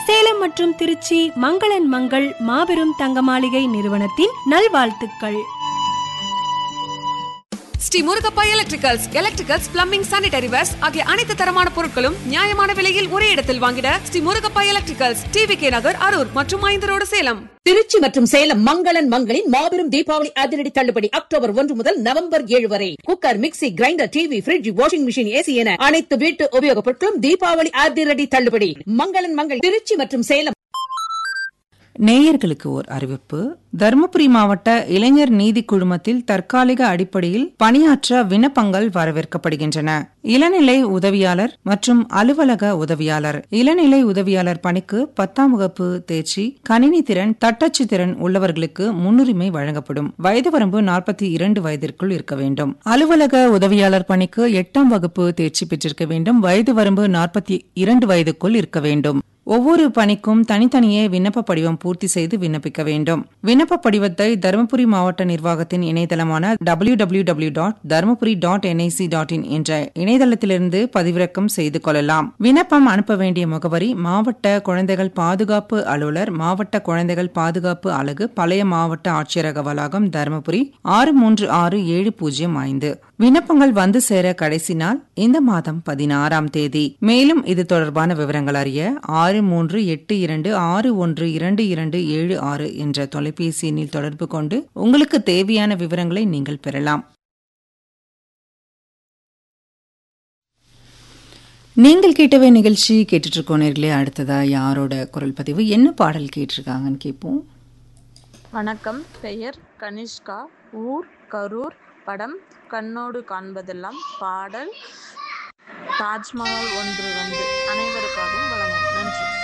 சேலம் மற்றும் திருச்சி மங்களன் மங்கள் மாபெரும் தங்க மாளிகை நிறுவனத்தின் நல்வாழ்த்துக்கள் Sri Murugappa electricals electricals plumbing sanitary wares ஆகிய அனைத்து தரமான பொருட்களும் நியாயமான விலையில் ஒரே இடத்தில் வாங்கிட Sri Murugappa electricals TV K Nagar Arur மற்றும் ஐந்து ரோடு சேலம் திருச்சி மற்றும் சேலம் மங்களன் மங்களின் மாபெரும் தீபாவளி அதிரடி தள்ளுபடி அக்டோபர் ஒன்று முதல் நவம்பர் ஏழு வரை cooker mixie grinder TV fridge washing machine AC என அனைத்து வீட்டு உபயோகப் பொருட்களும் தீபாவளி அதிரடி தள்ளுபடி மங்களன் மங்கள் திருச்சி மற்றும் சேலம் நேயர்களுக்கு ஓர் அறிவிப்பு தருமபுரி மாவட்ட இளைஞர் நீதி குழுமத்தில் தற்காலிக அடிப்படையில் பணியாற்ற விண்ணப்பங்கள் வரவேற்கப்படுகின்றன இளநிலை உதவியாளர் மற்றும் அலுவலக உதவியாளர் இளநிலை உதவியாளர் பணிக்கு பத்தாம் வகுப்பு தேர்ச்சி கணினி திறன் தட்டச்சு திறன் உள்ளவர்களுக்கு முன்னுரிமை வழங்கப்படும் வயது வரம்பு நாற்பத்தி இரண்டு வயதிற்குள் இருக்க வேண்டும் அலுவலக உதவியாளர் பணிக்கு எட்டாம் வகுப்பு தேர்ச்சி பெற்றிருக்க வேண்டும் வயது வரம்பு நாற்பத்தி இரண்டு வயதுக்குள் இருக்க வேண்டும் ஒவ்வொரு பணிக்கும் தனித்தனியே விண்ணப்ப படிவம் பூர்த்தி செய்து விண்ணப்பிக்க வேண்டும் விண்ணப்ப படிவத்தை தருமபுரி மாவட்ட நிர்வாகத்தின் இணையதளமான W W W dot Dharmapuri dot NIC dot in என்ற இணையதளத்திலிருந்து பதிவிறக்கம் செய்து கொள்ளலாம் விண்ணப்பம் அனுப்ப வேண்டிய முகவரி மாவட்ட குழந்தைகள் பாதுகாப்பு அலுவலர் மாவட்ட குழந்தைகள் பாதுகாப்பு அலகு பழைய மாவட்ட ஆட்சியரக வளாகம் தருமபுரி ஆறு மூன்று ஆறு ஏழு பூஜ்ஜியம் ஐந்து விண்ணப்பங்கள் வந்து சேர கடைசி நாள் இந்த மாதம் பதினாறாம் தேதி மேலும் இது தொடர்பான விவரங்கள் அறிய ஆறு மூன்று எட்டு இரண்டு ஆறு ஒன்று இரண்டு இரண்டு ஏழு ஆறு என்ற தொலைபேசி எண்ணில் தொடர்பு கொண்டு உங்களுக்கு தேவையான விவரங்களை நீங்கள் பெறலாம் நீங்கள் கேட்டவே நிகழ்ச்சி கேட்டுட்டு இருக்கோம் நேர்களே அடுத்ததா யாரோட குரல் பதிவு என்ன பாடல் கேட்டிருக்காங்கன்னு கேட்போம் வணக்கம் பெயர் கனிஷ்கா ஊர் கரூர் படம் கண்ணோடு காண்பதெல்லாம் பாடல் தாஜ்மஹால் ஒன்று வந்து அனைவருக்காகவும் வழங்கும் நன்றி